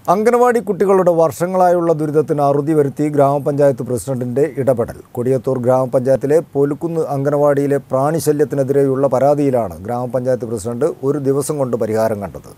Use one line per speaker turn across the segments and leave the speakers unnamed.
അംഗനവാടി കുട്ടികളുടെ വർഷങ്ങളായുള്ള ദുരിതത്തിന് അറുതി വരുത്തി ഗ്രാമപഞ്ചായത്ത് പ്രസിഡന്റിന്റെ ഇടപെടൽ കൊടിയത്തൂർ ഗ്രാമപഞ്ചായത്തിലെ പൊലുക്കുന്ന് അംഗനവാടിയിലെ പ്രാണിശല്യത്തിനെതിരെയുള്ള പരാതിയിലാണ് ഗ്രാമപഞ്ചായത്ത് പ്രസിഡന്റ് ഒരു ദിവസം കൊണ്ട് പരിഹാരം കണ്ടത്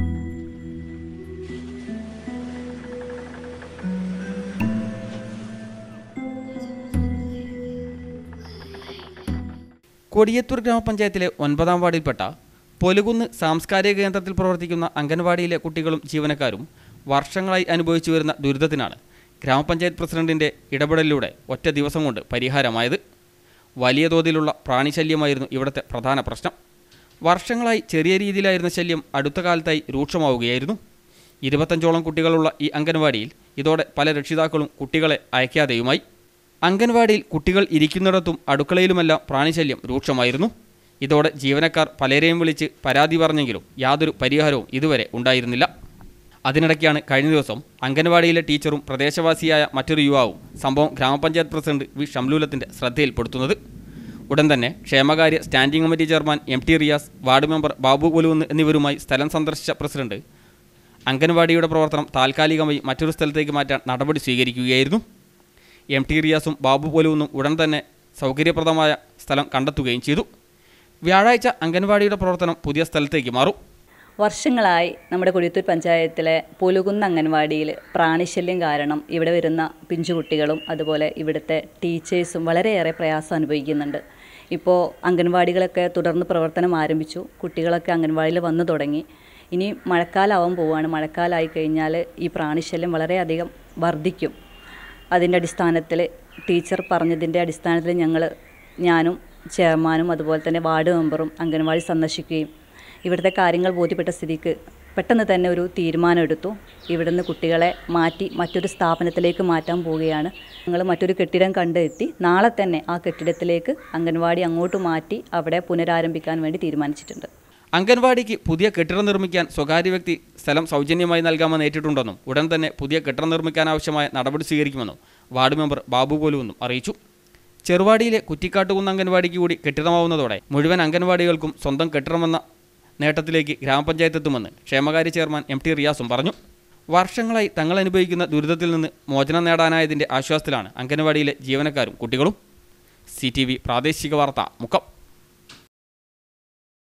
കൊടിയത്തൂർ ഗ്രാമപഞ്ചായത്തിലെ ഒൻപതാം വാർഡിൽപ്പെട്ട പൊലുകുന്ന് സാംസ്കാരിക കേന്ദ്രത്തിൽ പ്രവർത്തിക്കുന്ന അംഗൻവാടിയിലെ കുട്ടികളും ജീവനക്കാരും വർഷങ്ങളായി അനുഭവിച്ചു വരുന്ന ദുരിതത്തിനാണ് ഗ്രാമപഞ്ചായത്ത് പ്രസിഡന്റിന്റെ ഇടപെടലിലൂടെ ഒറ്റ ദിവസം കൊണ്ട് പരിഹാരമായത് വലിയ തോതിലുള്ള പ്രാണിശല്യമായിരുന്നു ഇവിടുത്തെ പ്രധാന പ്രശ്നം വർഷങ്ങളായി ചെറിയ രീതിയിലായിരുന്ന ശല്യം അടുത്ത കാലത്തായി രൂക്ഷമാവുകയായിരുന്നു ഇരുപത്തഞ്ചോളം കുട്ടികളുള്ള ഈ അംഗൻവാടിയിൽ ഇതോടെ പല രക്ഷിതാക്കളും കുട്ടികളെ അയക്കാതെയുമായി അംഗൻവാടിയിൽ കുട്ടികൾ ഇരിക്കുന്നിടത്തും അടുക്കളയിലുമെല്ലാം പ്രാണിശല്യം രൂക്ഷമായിരുന്നു ഇതോടെ ജീവനക്കാർ പലരെയും വിളിച്ച് പരാതി പറഞ്ഞെങ്കിലും യാതൊരു പരിഹാരവും ഇതുവരെ ഉണ്ടായിരുന്നില്ല അതിനിടയ്ക്കാണ് കഴിഞ്ഞ ദിവസം അംഗൻവാടിയിലെ ടീച്ചറും പ്രദേശവാസിയായ മറ്റൊരു യുവാവും സംഭവം ഗ്രാമപഞ്ചായത്ത് പ്രസിഡന്റ് വി ഷംലൂലത്തിന്റെ ശ്രദ്ധയിൽപ്പെടുത്തുന്നത് ഉടൻ തന്നെ ക്ഷേമകാര്യ standing committee chairman M T Riyas ward member Babu കൊലുവന്ന് എന്നിവരുമായി സ്ഥലം സന്ദർശിച്ച പ്രസിഡന്റ് അംഗൻവാടിയുടെ പ്രവർത്തനം താൽക്കാലികമായി മറ്റൊരു സ്ഥലത്തേക്ക് മാറ്റാൻ നടപടി സ്വീകരിക്കുകയായിരുന്നു എം ടി റിയാസും ബാബു പോലുവെന്നും ഉടൻ തന്നെ സൗകര്യപ്രദമായ സ്ഥലം കണ്ടെത്തുകയും ചെയ്തു വ്യാഴാഴ്ച അംഗൻവാടിയുടെ പ്രവർത്തനം പുതിയ സ്ഥലത്തേക്ക് മാറും
വർഷങ്ങളായി നമ്മുടെ കൊടിയത്തൂർ പഞ്ചായത്തിലെ പുലുകുന്ന അംഗൻവാടിയിൽ പ്രാണിശല്യം കാരണം ഇവിടെ വരുന്ന പിഞ്ചുകുട്ടികളും അതുപോലെ ഇവിടുത്തെ ടീച്ചേഴ്സും വളരെയേറെ പ്രയാസം അനുഭവിക്കുന്നുണ്ട് ഇപ്പോൾ അംഗൻവാടികളൊക്കെ തുടർന്ന് പ്രവർത്തനം ആരംഭിച്ചു കുട്ടികളൊക്കെ അംഗൻവാടിയിൽ വന്നു തുടങ്ങി ഇനി മഴക്കാലമാവാൻ പോവുകയാണ് മഴക്കാലമായി കഴിഞ്ഞാൽ ഈ പ്രാണിശല്യം വളരെയധികം വർദ്ധിക്കും അതിൻ്റെ അടിസ്ഥാനത്തിൽ ടീച്ചർ പറഞ്ഞതിൻ്റെ അടിസ്ഥാനത്തിൽ ഞങ്ങൾ ഞാനും ചെയർമാനും അതുപോലെ തന്നെ വാർഡ് മെമ്പറും അംഗൻവാടി സന്ദർശിക്കുകയും ഇവിടുത്തെ കാര്യങ്ങൾ ബോധ്യപ്പെട്ട സ്ഥിതിക്ക് പെട്ടെന്ന് തന്നെ ഒരു തീരുമാനം എടുത്തു ഇവിടുന്ന് കുട്ടികളെ മാറ്റി മറ്റൊരു സ്ഥാപനത്തിലേക്ക് മാറ്റാൻ പോവുകയാണ് ഞങ്ങൾ മറ്റൊരു കെട്ടിടം കണ്ടെത്തി നാളെ തന്നെ ആ കെട്ടിടത്തിലേക്ക് അംഗൻവാടി അങ്ങോട്ട് മാറ്റി അവിടെ പുനരാരംഭിക്കാൻ വേണ്ടി തീരുമാനിച്ചിട്ടുണ്ട്
അംഗൻവാടിക്ക് പുതിയ കെട്ടിടം നിർമ്മിക്കാൻ സ്വകാര്യ വ്യക്തി സ്ഥലം സൗജന്യമായി നൽകാമെന്ന് ഏറ്റിട്ടുണ്ടെന്നും ഉടൻ തന്നെ പുതിയ കെട്ടിടം നിർമ്മിക്കാൻ ആവശ്യമായ നടപടി സ്വീകരിക്കുമെന്നും വാർഡ് മെമ്പർ ബാബു പോലുവെന്നും അറിയിച്ചു ചെറുവാടിയിലെ കുറ്റിക്കാട്ടുകുന്ന് അംഗൻവാടിക്ക് കൂടി കെട്ടിടമാവുന്നതോടെ മുഴുവൻ അംഗൻവാടികൾക്കും സ്വന്തം കെട്ടിടമെന്ന നേട്ടത്തിലേക്ക് ഗ്രാമപഞ്ചായത്ത് എത്തുമെന്ന് ക്ഷേമകാര്യ ചെയർമാൻ എം ടി റിയാസും പറഞ്ഞു വർഷങ്ങളായി തങ്ങൾ അനുഭവിക്കുന്ന ദുരിതത്തിൽ നിന്ന് മോചനം നേടാനായതിൻ്റെ ആശ്വാസത്തിലാണ് അംഗൻവാടിയിലെ ജീവനക്കാരും കുട്ടികളും സി പ്രാദേശിക വാർത്ത മുക്കം